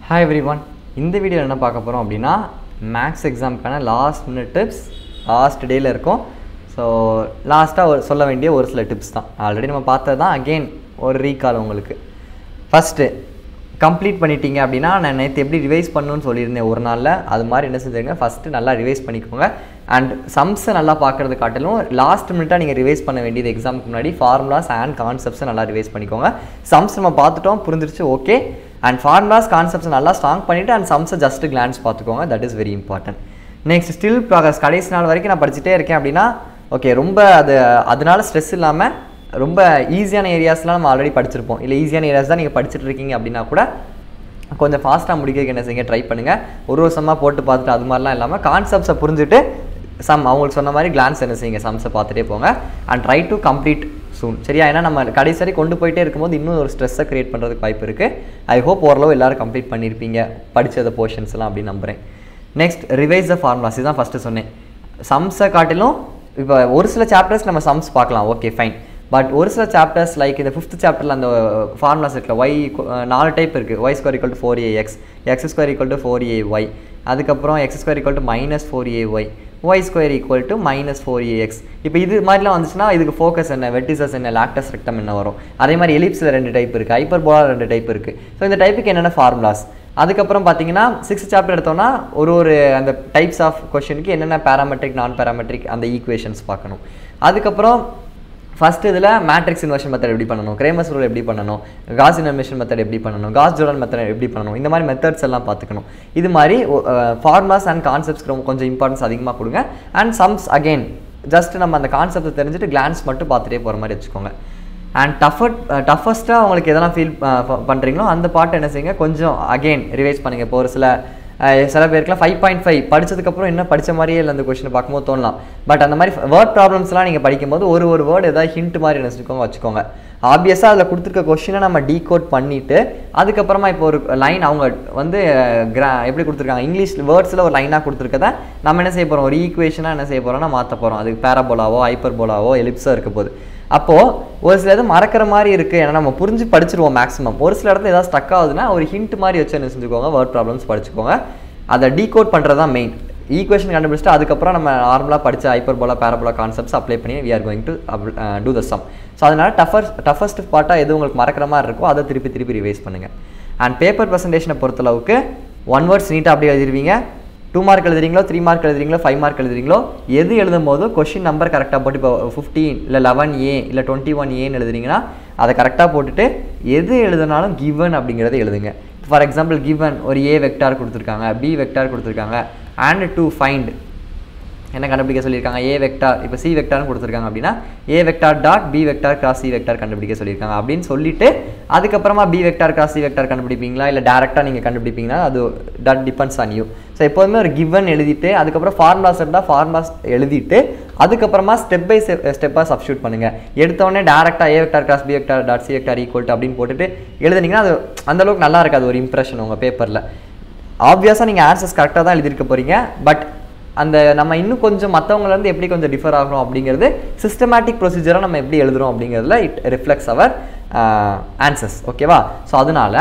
hi everyone இந்த video என்ன பார்க்க போகிறோம் அப்படின்னா மேக்ஸ் எக்ஸாமுக்கான லாஸ்ட் மினிட் டிப்ஸ் லாஸ்ட் டேயில் இருக்கும் ஸோ லாஸ்ட்டாக ஒரு சொல்ல வேண்டிய ஒரு சில டிப்ஸ் தான் ஆல்ரெடி நம்ம பார்த்தது தான் அகெயின் ஒரு ரீகால் உங்களுக்கு ஃபஸ்ட்டு கம்ப்ளீட் பண்ணிட்டீங்க அப்படின்னா நான் நேற்று எப்படி ரிவைஸ் பண்ணணும்னு சொல்லியிருந்தேன் ஒரு நாளில் அது மாதிரி என்ன செஞ்சுருங்க ஃபஸ்ட்டு நல்லா ரிவைஸ் பண்ணிக்கோங்க அண்ட் சம்ஸை நல்லா பார்க்குறது காட்டிலும் லாஸ்ட் மினிட்டாக நீங்கள் ரிவைஸ் பண்ண வேண்டியது எக்ஸாமுக்கு முன்னாடி ஃபார்முலாஸ் அண்ட் கான்செப்ட்ஸை நல்லா ரிவைஸ் பண்ணிக்கோங்க சம்ஸ் நம்ம பார்த்துட்டோம் புரிஞ்சிருச்சு ஓகே அண்ட் ஃபார்முலாஸ் கான்செப்ட்ஸ் நல்லா ஸ்ட்ராங் பண்ணிவிட்டு அண்ட் சம்ஸை ஜஸ்ட் கிளான்ஸ் பார்த்துக்கோங்க that is very important next still progress கடைசி நாள் வரைக்கும் நான் படிச்சுட்டே இருக்கேன் அப்படின்னா ஓகே ரொம்ப அது அதனால ஸ்ட்ரெஸ் இல்லாமல் ரொம்ப ஈஸியான ஏரியாஸ்லாம் நம்ம ஆல்ரெடி படிச்சிருப்போம் இல்லை ஈஸியான ஏரியாஸ் தான் நீங்கள் படிச்சுட்டு இருக்கீங்க அப்படின்னா கூட கொஞ்சம் ஃபாஸ்ட்டாக முடிக்கிறதுக்கு என்ன செய்யுங்க ட்ரை பண்ணுங்கள் ஒரு ஒரு சம்மாக போட்டு பார்த்துட்டு அது மாதிரிலாம் இல்லாமல் கான்செப்ட்ஸை புரிஞ்சுட்டு சம் அவங்களுக்கு சொன்ன மாதிரி கிளான்ஸ் என்ன செய்யுங்க சம்ஸை பார்த்துட்டே போங்க and try to complete soon சரியா ஏன்னா நம்ம கடைசி வரை கொண்டு போயிட்டே இருக்கும்போது இன்னும் ஒரு ஸ்ட்ரெஸ்ஸை க்ரியேட் பண்ணுறதுக்கு வாய்ப்பு இருக்குது ஐ ஹோப் ஓரளவு எல்லாரும் கம்ப்ளீட் பண்ணியிருப்பீங்க படித்தத போர்ஷன்ஸ்லாம் அப்படின்னு நம்புகிறேன் நெக்ஸ்ட் ரிவைஸ் த ஃபார்முலாஸ் இதுதான் ஃபஸ்ட்டு சொன்னேன் சம்ஸை காட்டிலும் இப்போ ஒரு சில சாப்டர்ஸ் நம்ம சம்ஸ் பார்க்கலாம் ஓகே ஃபைன் பட் ஒரு சில சாப்டர்ஸ் லைக் இந்த ஃபிஃப்த் சாப்டரில் அந்த ஃபார்முலாஸ் இருக்குல்ல ஒய் நாலு டைப் இருக்குது Y square equal to four A X X square equal to four A Y அதுக்கப்புறம் X square equal to minus four A Y Y square equal to minus four A X இப்போ இது மாதிரிலாம் வந்துச்சுன்னா இதுக்கு focus என்ன vertices என்ன லாக்டஸ் rectum என்ன வரும் அதே மாதிரி எலிப்ஸில் ரெண்டு டைப் இருக்குது ஹைப்பர் போலா ரெண்டு டைப் இருக்குது ஸோ இந்த டைப்புக்கு என்னென்ன ஃபார்முலாஸ் அதுக்கப்புறம் பார்த்தீங்கன்னா சிக்ஸ்த் சாப்டர் எடுத்தோம்னா ஒரு ஒரு அந்த டைப்ஸ் ஆஃப் கொஷனுக்கு என்னென்ன பேராமெட்ரிக் நான் பேராமெட்ரிக் அந்த ஈக்குவேஷன்ஸ் பார்க்கணும் அதுக்கப்புறம் ஃபஸ்ட் இதில் மேட்ரிக்ஸ் இன்வர்ஷன் மெத்தட் எப்படி பண்ணணும் கிரேமஸ் ரூல் எப்படி பண்ணணும் காஸ் இன்வர்ஷன் மெத்தட் எப்படி பண்ணணும் காஸ் ஜோடன் மெத்தட் எப்படி பண்ணணும் இந்த மாதிரி மெத்தட்ஸ் எல்லாம் பார்த்துக்கணும் இது மாதிரி ஃபார்முலாஸ் அண்ட் கான்செப்ட்ஸ் கொஞ்சம் இம்பார்ட்டன்ஸ் அதிகமாக கொடுங்க அண்ட் சம்ஸ் அகெயின் ஜஸ்ட் நம்ம அந்த கான்செப்ட்டை தெரிஞ்சுட்டு கிளான்ஸ் மட்டும் பார்த்துட்டே போகிற மாதிரி வச்சுக்கோங்க அண்ட் டஃபர் டஃபஸ்ட்டாக உங்களுக்கு எதெல்லாம் ஃபீல் பண்ணுறீங்களோ அந்த பாட்டை என்ன செய்யுங்க கொஞ்சம் அகெயின் ரிவைஸ் பண்ணுங்கள் இப்போ ஒரு சில சில பேருக்குலாம் ஃபைவ் பாயிண்ட் ஃபைவ் படித்ததுக்கப்புறம் என்ன படித்த மாதிரியே இல்லை அந்த கொஷினை பார்க்கும்போது தோணலாம் பட் அந்த மாதிரி வேர்ட் ப்ராப்ளம்ஸ்லாம் நீங்கள் படிக்கும்போது ஒரு ஒரு வேர்டு ஏதாவது ஹிண்ட் மாதிரி நினச்சிக்கோங்க வச்சுக்கோங்க ஆப்வியஸாக அதில் கொடுத்துருக்க கொஷினை நம்ம டீகோட் பண்ணிவிட்டு அதுக்கப்புறமா இப்போ ஒரு லைன் அவங்க வந்து கிரா எப்படி கொடுத்துருக்காங்க இங்கிலீஷ் வேர்ட்ஸில் ஒரு லைனாக கொடுத்துருக்கத நம்ம என்ன செய்ய போகிறோம் ஒரு ஈக்குவேஷனாக என்ன செய்ய போகிறோம்னா மாற்ற போகிறோம் அதுக்கு பேராபோலாவோ ஹைப்பர் போலாவோ எலிப்ஸோ இருக்க போகுது அப்போது ஒரு சில இது மறக்கிற மாதிரி இருக்குது ஏன்னா நம்ம புரிஞ்சு படிச்சிருவோம் மேக்ஸிமம் ஒரு சில இடத்துல ஏதாவது ஸ்டக் ஆகுதுன்னா ஒரு ஹிண்ட் மாதிரி வச்சு என்ன செஞ்சுக்கோங்க வேர்ட் ப்ராப்ளம்ஸ் படிச்சுக்கோங்க அதை டீகோட் பண்ணுறது தான் மெயின் ஈக்குவேஷன் கண்டுபிடிச்சிட்டு அதுக்கப்புறம் நம்ம நார்மலாக படித்த hyperbola parabola concepts apply பண்ணி we are going to do the sum so அதனால் டஃபர் டஃபஸ்ட் பார்ட்டாக எது உங்களுக்கு மறக்கிற மாதிரி இருக்கோ அதை திருப்பி திருப்பி ரிவைஸ் பண்ணுங்கள் அண்ட் பேப்பர் ப்ரெசன்டேஷனை பொறுத்தளவுக்கு ஒன் வேர்ட்ஸ் நீட்டாக அப்படியே எழுதிருவீங்க டூ மார்க் எழுதுறீங்களோ த்ரீ மார்க் எழுதுறீங்களோ ஃபைவ் மார்க் எழுதுறீங்களோ எது எழுதும் போது கொஷின் நம்பர் கரெக்டாக போட்டு இப்போ ஃபிஃப்டீன் இல்லை லெவன் ஏ இல்லை டுவெண்ட்டி ஒன் ஏன்னு எழுதுறீங்கன்னா அதை கரெக்டாக போட்டுட்டு எது எழுதுனாலும் கிவன் அப்படிங்கிறத எழுதுங்க ஃபார் எக்ஸாம்பிள் கிவன் ஒரு ஏ வெக்டார் கொடுத்துருக்காங்க பி வெக்டார் கொடுத்துருக்காங்க அண்ட் டு ஃபைண்ட் என்ன கண்டுபிடிக்க சொல்லியிருக்காங்க ஏ வெக்டார் இப்போ சி வெக்டார்னு கொடுத்துருக்காங்க அப்படின்னா A vector dot B vector cross C vector கண்டுபிடிக்க சொல்லியிருக்காங்க அப்படின்னு சொல்லிட்டு அதுக்கப்புறமா B vector cross C vector கண்டுபிடிப்பீங்களா இல்லை டேரெக்டாக நீங்கள் கண்டுபிடிப்பீங்கன்னா அது that depends on you so எப்போதுமே ஒரு கிவன் எழுதிட்டு அதுக்கப்புறம் ஃபார்முலாஸ் இருந்தால் ஃபார்முலாஸ் எழுதிட்டு அதுக்கப்புறமா ஸ்டெப் பை ஸ்டெப்பாக சப்ஸ்டியூட் பண்ணுங்கள் எடுத்தோடனே டேரெக்டாக A vector cross B vector dot C vector equal அப்படின்னு போட்டுட்டு எழுதுனீங்கன்னா அது அந்தளவுக்கு நல்லா இருக்காது ஒரு இம்ப்ரெஷன் உங்கள் பேப்பரில் ஆப்வியஸாக நீங்கள் ஆன்சர்ஸ் கரெக்டாக தான் எழுதியிருக்க போகிறீங்க பட் அந்த நம்ம இன்னும் கொஞ்சம் மற்றவங்கலேருந்து எப்படி கொஞ்சம் டிஃபர் ஆகிறோம் அப்படிங்கிறது சிஸ்டமேட்டிக் ப்ரொசீஜராக நம்ம எப்படி எழுதுறோம் அப்படிங்கிறதுல இட் ரிஃப்ளெக்ட்ஸ் அவர் ஆன்சர்ஸ் ஓகேவா ஸோ அதனால்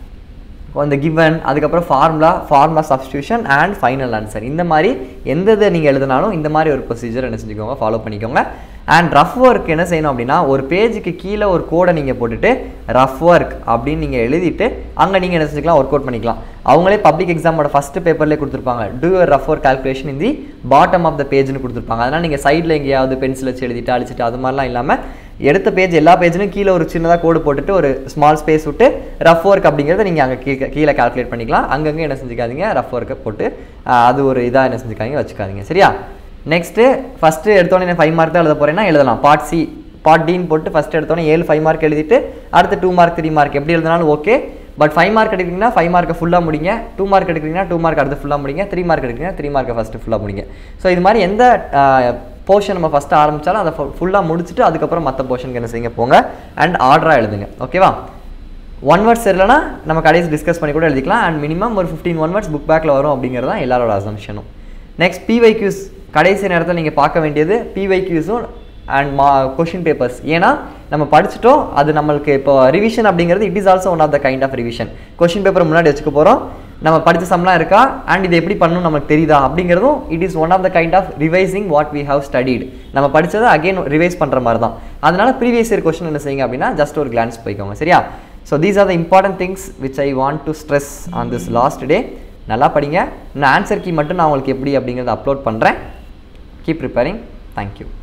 இந்த கிவன் அதுக்கப்புறம் formula formula substitution and final answer இந்த மாதிரி எந்த இதை நீங்கள் எழுதினாலும் இந்த மாதிரி ஒரு ப்ரொசீஜர் என்ன செஞ்சுக்கோங்க ஃபாலோ பண்ணிக்கோங்க அண்ட் ரஃப் ஒர்க் என்ன செய்யணும் அப்படின்னா ஒரு பேஜுக்கு கீழே ஒரு கோடை நீங்கள் போட்டுட்டு ரஃப் ஒர்க் அப்படின்னு நீங்கள் எழுதிட்டு அங்கே நீங்கள் என்ன செஞ்சுக்கலாம் ஒர்க் அவுட் பண்ணிக்கலாம் அவங்களே பப்ளிக் எக்ஸாமோட ஃபஸ்ட்டு பேப்பர்லேயே கொடுத்துருப்பாங்க do your rough work calculation in the bottom of the பேஜ்னு கொடுத்துருப்பாங்க அதனால் நீங்கள் சைடில் எங்கேயாவது பென்சில் வச்சு எழுதிட்டு அழிச்சிட்டு அது மாதிரிலாம் இல்லாமல் எடுத்த பேஜ் எல்லா பேஜ்லையும் கீழே ஒரு சின்னதாக கோடு போட்டுட்டு ஒரு ஸ்மால் ஸ்பேஸ் விட்டு ரஃப் ஒர்க் அப்படிங்கிறத நீங்கள் அங்கே கீழே கீழே கால்குலேட் பண்ணிக்கலாம் அங்கங்கே என்ன செஞ்சுக்காதீங்க ரஃப் ஒர்க்கை போட்டு அது ஒரு இதாக என்ன செஞ்சுக்காதீங்க வச்சுக்காதீங்க சரியா நெக்ஸ்ட்டு ஃபஸ்ட்டு எடுத்தோடனே ஃபைவ் மார்க் தான் எழுத போகிறேன்னா எழுதலாம் பார்ட் சி பார்ட் டின்னு போட்டு ஃபஸ்ட்டு எடுத்தோடனே ஏழு ஃபைவ் மார்க் எழுதிட்டு அடுத்து டூ மார்க் த்ரீ மார்க் எப்படி எழுதினாலும் ஓகே பட் ஃபைவ் மார்க் எடுக்கிறீங்கன்னா ஃபைவ் மார்க்கை ஃபுல்லாக முடிங்க டூ மார்க் எடுக்கிறீங்கன்னா டூ மார்க் அடுத்து ஃபுல்லாக முடிங்க த்ரீ மார்க் எடுக்கிறீங்கன்னா த்ரீ மார்க்கை ஃபஸ்ட்டு ஃபுல்லாக முடிங்க ஸோ இது மாதிரி எந்த போர்ஷன் நம்ம ஃபஸ்ட்டு ஆரம்பித்தாலும் அதை ஃபுல்லாக முடிச்சுட்டு அதுக்கப்புறம் மற்ற போர்ஷனுக்கு என்ன செய்யுங்க போங்க அண்ட் ஆர்டராக எழுதுங்க ஓகேவா ஒன் வேர்ட்ஸ் இல்லைனா நம்ம கடைசி டிஸ்கஸ் பண்ணி கூட எழுதிக்கலாம் அண்ட் மினிமம் ஒரு ஃபிஃப்டீன் ஒன் வேர்ட்ஸ் புக் பேக்கில் வரும் அப்படிங்கிறது தான் எல்லாரோட அசம்ஷனும் நெக்ஸ்ட் பிவைக்யூஸ் கடைசி நேரத்தில் நீங்கள் பார்க்க வேண்டியது பிவைக்யூஸும் அண்ட் மா கொஷின் பேப்பர்ஸ் ஏன்னா நம்ம படிச்சிட்டோம் அது நம்மளுக்கு இப்போ ரிவிஷன் அப்படிங்கிறது it is also one of the kind of revision question paper முன்னாடி வச்சுக்க போகிறோம் நம்ம படித்த சம்லாம் இருக்கா அண்ட் இது எப்படி பண்ணணும் நமக்கு தெரியுதா அப்படிங்கிறதும் it is one of the kind of revising what we have studied நம்ம படித்ததை அகைன் ரிவைஸ் பண்ணுற மாதிரி தான் அதனால ப்ரீவியஸ் இயர் கொஸ்டின் என்ன செய்யுங்க அப்படின்னா ஜஸ்ட் ஒரு கிளான்ஸ் போய்க்கோங்க சரியா so these are the important things which I want to stress on this last day நல்லா படிங்க நான் ஆன்சர் கீ மட்டும் நான் உங்களுக்கு எப்படி அப்படிங்கிறத அப்லோட் பண்ணுறேன் கீப் ப்ரிப்பேரிங் தேங்க்யூ